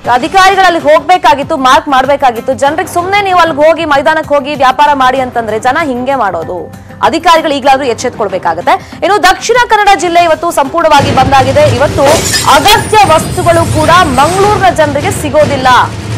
ಅಧಿಕಾರಿಗಳಲ್ಲಿ ಹೋಗ್ಬೇಕಾಗಿತ್ತು ಮಾರ್ಕ್ ಮಾಡ್ಬೇಕಾಗಿತ್ತು ಜನರಿಗೆ ಸುಮ್ನೆ ನೀವು ಅಲ್ಲಿಗೆ ಹೋಗಿ ಮೈದಾನಕ್ಕೆ ಹೋಗಿ ವ್ಯಾಪಾರ ಮಾಡಿ ಅಂತಂದ್ರೆ ಜನ ಹಿಂಗೆ ಮಾಡೋದು ಅಧಿಕಾರಿಗಳು ಈಗಲಾದ್ರೂ ಎಚ್ಚೆತ್ಕೊಳ್ಬೇಕಾಗತ್ತೆ ಇನ್ನು ದಕ್ಷಿಣ ಕನ್ನಡ ಜಿಲ್ಲೆ ಇವತ್ತು ಸಂಪೂರ್ಣವಾಗಿ ಬಂದಾಗಿದೆ ಇವತ್ತು ಅಗತ್ಯ ವಸ್ತುಗಳು ಕೂಡ ಮಂಗಳೂರಿನ ಜನರಿಗೆ ಸಿಗೋದಿಲ್ಲ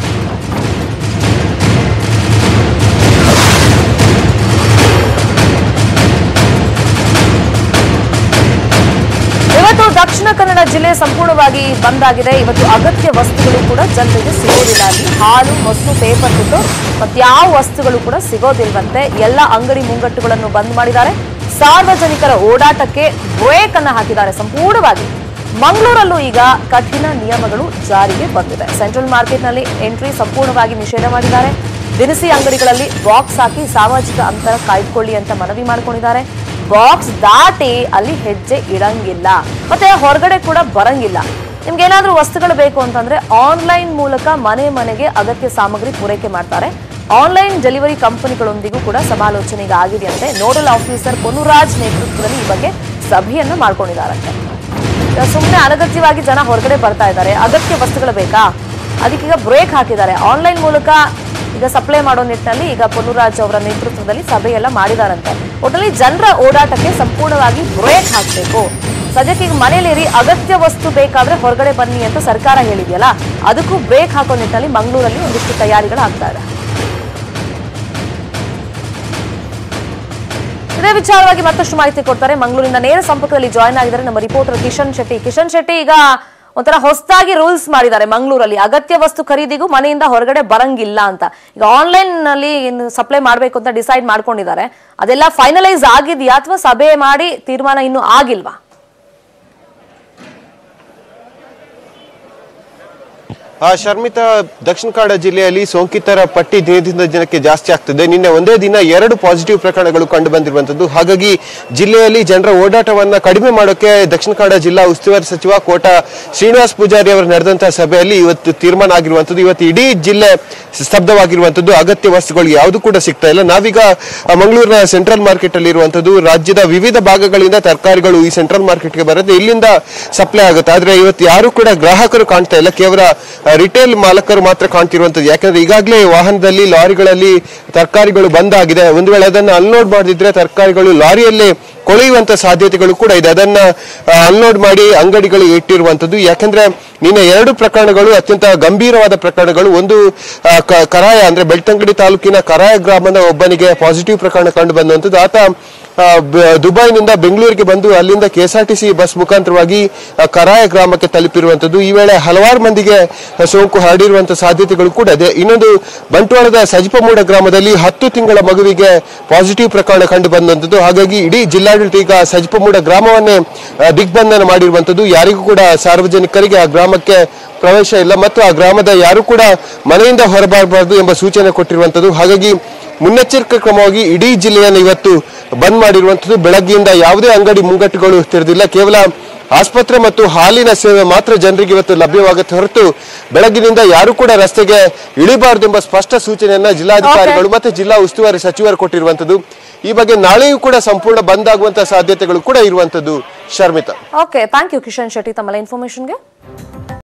ಇವತ್ತು ದಕ್ಷಿಣ ಕನ್ನಡ ಜಿಲ್ಲೆ ಸಂಪೂರ್ಣವಾಗಿ ಬಂದಾಗಿದೆ ಇವತ್ತು ಅಗತ್ಯ ವಸ್ತುಗಳು ಕೂಡ ಜನರಿಗೆ ಸಿಗೋದಿಲ್ಲ ಅಲ್ಲಿ ಹಾಲು ಮೊಸರು ಪೇಪರ್ ಬಿಟ್ಟು ಮತ್ಯಾವ ವಸ್ತುಗಳು ಕೂಡ ಸಿಗೋದಿಲ್ವಂತೆ ಎಲ್ಲ ಅಂಗಡಿ ಮುಂಗಟ್ಟುಗಳನ್ನು ಬಂದ್ ಮಾಡಿದ್ದಾರೆ ಸಾರ್ವಜನಿಕರ ಓಡಾಟಕ್ಕೆ ಬ್ರೇಕ್ ಅನ್ನ ಹಾಕಿದ್ದಾರೆ ಸಂಪೂರ್ಣವಾಗಿ ಮಂಗಳೂರಲ್ಲೂ ಈಗ ಕಠಿಣ ನಿಯಮಗಳು ಜಾರಿಗೆ ಬಂದಿದೆ ಸೆಂಟ್ರಲ್ ಮಾರ್ಕೆಟ್ನಲ್ಲಿ ಎಂಟ್ರಿ ಸಂಪೂರ್ಣವಾಗಿ ನಿಷೇಧ ಮಾಡಿದ್ದಾರೆ ದಿನಸಿ ಅಂಗಡಿಗಳಲ್ಲಿ ಬಾಕ್ಸ್ ಹಾಕಿ ಸಾಮಾಜಿಕ ಅಂತರ ಕಾಯ್ದುಕೊಳ್ಳಿ ಅಂತ ಮನವಿ ಮಾಡ್ಕೊಂಡಿದ್ದಾರೆ ಬಾಕ್ಸ್ ದಾಟಿ ಅಲ್ಲಿ ಹೆಜ್ಜೆ ಇಡಂಗಿಲ್ಲ ಮತ್ತೆ ಹೊರಗಡೆ ಕೂಡ ಬರಂಗಿಲ್ಲ ನಿಮ್ಗೆ ಏನಾದ್ರೂ ವಸ್ತುಗಳು ಬೇಕು ಅಂತಂದ್ರೆ ಆನ್ಲೈನ್ ಮೂಲಕ ಮನೆ ಮನೆಗೆ ಅಗತ್ಯ ಸಾಮಗ್ರಿ ಪೂರೈಕೆ ಮಾಡ್ತಾರೆ ಆನ್ಲೈನ್ ಡೆಲಿವರಿ ಕಂಪನಿಗಳೊಂದಿಗೂ ಕೂಡ ಸಮಾಲೋಚನೆಗೆ ಆಗಿದೆಯಂತೆ ನೋಡಲ್ ಆಫೀಸರ್ ಪೊನ್ನುರಾಜ್ ನೇತೃತ್ವದಲ್ಲಿ ಈ ಬಗ್ಗೆ ಸಭೆಯನ್ನ ಮಾಡ್ಕೊಂಡಿದ್ದಾರಂತೆ ಸುಮ್ಮನೆ ಅನಗತ್ಯವಾಗಿ ಜನ ಹೊರಗಡೆ ಬರ್ತಾ ಇದ್ದಾರೆ ಅಗತ್ಯ ವಸ್ತುಗಳು ಬೇಕಾ ಅದಕ್ಕೀಗ ಬ್ರೇಕ್ ಹಾಕಿದ್ದಾರೆ ಆನ್ಲೈನ್ ಮೂಲಕ ಈಗ ಸಪ್ಲೈ ಮಾಡೋ ನಿಟ್ಟಿನಲ್ಲಿ ಈಗ ಪೊನ್ನುರಾಜ್ ಅವರ ನೇತೃತ್ವದಲ್ಲಿ ಸಭೆಯೆಲ್ಲ ಮಾಡಿದಾರಂತೆ ಒಟ್ಟಲ್ಲಿ ಜನರ ಓಡಾಟಕ್ಕೆ ಸಂಪೂರ್ಣವಾಗಿ ಬ್ರೇಕ್ ಹಾಕಬೇಕು ಸದ್ಯಕ್ಕೆ ಈಗ ಮನೇಲಿರಿ ಅಗತ್ಯ ವಸ್ತು ಬೇಕಾದ್ರೆ ಹೊರಗಡೆ ಬನ್ನಿ ಅಂತ ಸರ್ಕಾರ ಹೇಳಿದೆಯಲ್ಲ ಅದಕ್ಕೂ ಬ್ರೇಕ್ ಹಾಕೋ ನಿಟ್ಟಿನಲ್ಲಿ ಮಂಗಳೂರಲ್ಲಿ ಒಂದಿಷ್ಟು ತಯಾರಿಗಳು ಆಗ್ತಾ ಇದೆ ಇದೇ ವಿಚಾರವಾಗಿ ಮತ್ತಷ್ಟು ಮಾಹಿತಿ ಕೊಡ್ತಾರೆ ಮಂಗಳೂರಿನ ನೇರ ಸಂಪರ್ಕದಲ್ಲಿ ಜಾಯ್ನ್ ಆಗಿದ್ದಾರೆ ನಮ್ಮ ರಿಪೋರ್ಟರ್ ಕಿಶನ್ ಶೆಟ್ಟಿ ಕಿಶನ್ ಶೆಟ್ಟಿ ಈಗ ಒಂಥರ ಹೊಸದಾಗಿ ರೂಲ್ಸ್ ಮಾಡಿದ್ದಾರೆ ಮಂಗಳೂರಲ್ಲಿ ಅಗತ್ಯ ವಸ್ತು ಖರೀದಿಗೂ ಮನೆಯಿಂದ ಹೊರಗಡೆ ಬರಂಗಿಲ್ಲ ಅಂತ ಈಗ ಆನ್ಲೈನ್ ನಲ್ಲಿ ಸಪ್ಲೈ ಮಾಡಬೇಕು ಅಂತ ಡಿಸೈಡ್ ಮಾಡ್ಕೊಂಡಿದ್ದಾರೆ ಅದೆಲ್ಲ ಫೈನಲೈಸ್ ಆಗಿದೆಯಾ ಅಥವಾ ಸಭೆ ಮಾಡಿ ತೀರ್ಮಾನ ಇನ್ನೂ ಆಗಿಲ್ವಾ ಆ ಶರ್ಮಿತಾ ದಕ್ಷಿಣ ಕನ್ನಡ ಜಿಲ್ಲೆಯಲ್ಲಿ ಸೋಂಕಿತರ ಪಟ್ಟಿ ದಿನದಿಂದ ದಿನಕ್ಕೆ ಜಾಸ್ತಿ ಆಗ್ತದೆ ನಿನ್ನೆ ಒಂದೇ ದಿನ ಎರಡು ಪಾಸಿಟಿವ್ ಪ್ರಕರಣಗಳು ಕಂಡು ಬಂದಿರುವಂತದ್ದು ಹಾಗಾಗಿ ಜಿಲ್ಲೆಯಲ್ಲಿ ಜನರ ಓಡಾಟವನ್ನ ಕಡಿಮೆ ಮಾಡೋಕೆ ದಕ್ಷಿಣ ಕನ್ನಡ ಜಿಲ್ಲಾ ಉಸ್ತುವಾರಿ ಸಚಿವ ಕೋಟ ಶ್ರೀನಿವಾಸ್ ಪೂಜಾರಿ ಅವರು ನಡೆದಂತಹ ಸಭೆಯಲ್ಲಿ ಇವತ್ತು ತೀರ್ಮಾನ ಆಗಿರುವಂತದ್ದು ಇವತ್ತು ಇಡೀ ಜಿಲ್ಲೆ ಸ್ತಬ್ಧವಾಗಿರುವಂತದ್ದು ಅಗತ್ಯ ವಸ್ತುಗಳು ಯಾವುದು ಕೂಡ ಸಿಗ್ತಾ ಇಲ್ಲ ನಾವೀಗ ಆ, ಮಂಗಳೂರಿನ ಸೆಂಟ್ರಲ್ ಮಾರ್ಕೆಟ್ ಅಲ್ಲಿ ಇರುವಂತದ್ದು ರಾಜ್ಯದ ವಿವಿಧ ಭಾಗಗಳಿಂದ ತರಕಾರಿಗಳು ಈ ಸೆಂಟ್ರಲ್ ಮಾರ್ಕೆಟ್ಗೆ ಬರುತ್ತೆ ಇಲ್ಲಿಂದ ಸಪ್ಲೈ ಆಗುತ್ತೆ ಆದ್ರೆ ಇವತ್ತು ಯಾರು ಕೂಡ ಗ್ರಾಹಕರು ಕಾಣ್ತಾ ಇಲ್ಲ ಕೇವಲ ರಿಟೇಲ್ ಮಾಲಕರು ಮಾತ್ರ ಕಾಣ್ತಿರುವಂತದ್ದು ಯಾಕಂದ್ರೆ ಈಗಾಗಲೇ ವಾಹನದಲ್ಲಿ ಲಾರಿಗಳಲ್ಲಿ ತರಕಾರಿಗಳು ಬಂದಾಗಿದೆ ಒಂದು ವೇಳೆ ಅದನ್ನು ಅನ್ಲೋಡ್ ಮಾಡದಿದ್ರೆ ತರಕಾರಿಗಳು ಲಾರಿಯಲ್ಲೇ ಕೊಳೆಯುವಂತ ಸಾಧ್ಯತೆಗಳು ಕೂಡ ಇದೆ ಅದನ್ನ ಅನ್ಲೋಡ್ ಮಾಡಿ ಅಂಗಡಿಗಳಿಗೆ ಇಟ್ಟಿರುವಂತದ್ದು ಯಾಕಂದ್ರೆ ನಿನ್ನೆ ಎರಡು ಪ್ರಕರಣಗಳು ಅತ್ಯಂತ ಗಂಭೀರವಾದ ಪ್ರಕರಣಗಳು ಒಂದು ಆ, ಕ- ಕರಾಯ ಅಂದ್ರೆ ಬೆಳ್ತಂಗಡಿ ತಾಲೂಕಿನ ಕರಾಯ ಗ್ರಾಮದ ಒಬ್ಬನಿಗೆ ಪಾಸಿಟಿವ್ ಪ್ರಕರಣ ಕಂಡು ಬಂದಂತದ್ದು ಆತ ಆ, ಬ- ದುಬೈನಿಂದ ಬೆಂಗಳೂರಿಗೆ ಬಂದು ಅಲ್ಲಿಂದ ಕೆಎಸ್ಆರ್ಟಿಸಿ ಬಸ್ ಮುಖಾಂತರವಾಗಿ ಆ, ಕರಾಯ ಗ್ರಾಮಕ್ಕೆ ತಲುಪಿರುವಂತದ್ದು ಈ ವೇಳೆ ಹಲವಾರು ಮಂದಿಗೆ ಆ, ಸೋಂಕು ಹರಡಿರುವಂತಹ ಸಾಧ್ಯತೆಗಳು ಕೂಡ ಇದೆ ಇನ್ನೊಂದು ಬಂಟ್ವಾಳದ ಸಜಿಪಮೂಡ ಗ್ರಾಮದಲ್ಲಿ ಹತ್ತು ತಿಂಗಳ ಮಗುವಿಗೆ ಪಾಸಿಟಿವ್ ಪ್ರಕರಣ ಕಂಡು ಬಂದಂತದ್ದು ಹಾಗಾಗಿ ಇಡೀ ಜಿಲ್ಲಾಡಳಿತ ಈಗ ಸಜಿಪಮೂಡ ಗ್ರಾಮವನ್ನೇ ಆ, ದಿಗ್ಬಂಧನ ಮಾಡಿರುವಂತದ್ದು ಯಾರಿಗೂ ಕೂಡ ಸಾರ್ವಜನಿಕರಿಗೆ ಆ ಗ್ರಾಮಕ್ಕೆ ಪ್ರವೇಶ ಇಲ್ಲ ಮತ್ತು ಆ ಗ್ರಾಮದ ಯಾರು ಕೂಡ ಮನೆಯಿಂದ ಹೊರಬರಬಾರದು ಎಂಬ ಸೂಚನೆ ಕೊಟ್ಟಿರುವಂತದ್ದು ಹಾಗಾಗಿ ಮುನ್ನೆಚ್ಚರಿಕೆ ಕ್ರಮವಾಗಿ ಇಡೀ ಜಿಲ್ಲೆಯನ್ನು ಇವತ್ತು ಬಂದ್ ಮಾಡಿರುವಂತದ್ದು ಬೆಳಗ್ಗೆಯಿಂದ ಯಾವುದೇ ಅಂಗಡಿ ಮುಂಗಟ್ಟುಗಳು ತೆರೆದಿಲ್ಲ ಕೇವಲ ಆಸ್ಪತ್ರೆ ಮತ್ತು ಹಾಲಿನ ಸೇವೆ ಮಾತ್ರ ಜನರಿಗೆ ಇವತ್ತು ಲಭ್ಯವಾಗುತ್ತೆ ಹೊರತು ಬೆಳಗ್ಗಿನಿಂದ ಯಾರು ಕೂಡ ರಸ್ತೆಗೆ ಇಳಿಬಾರದು ಎಂಬ ಸ್ಪಷ್ಟ ಸೂಚನೆಯನ್ನ ಜಿಲ್ಲಾಧಿಕಾರಿಗಳು ಮತ್ತೆ ಜಿಲ್ಲಾ ಉಸ್ತುವಾರಿ ಸಚಿವರು ಕೊಟ್ಟಿರುವಂತದ್ದು ಈ ಬಗ್ಗೆ ನಾಳೆಯೂ ಕೂಡ ಸಂಪೂರ್ಣ ಬಂದ್ ಆಗುವಂತಹ ಸಾಧ್ಯತೆಗಳು ಕೂಡ ಇರುವಂತದ್ದು Sharmitha okay thank you Kishan Shetty ತಮ್ಮೆಲ್ಲ ಇನ್ಫಾರ್ಮೇಶನ್ಗೆ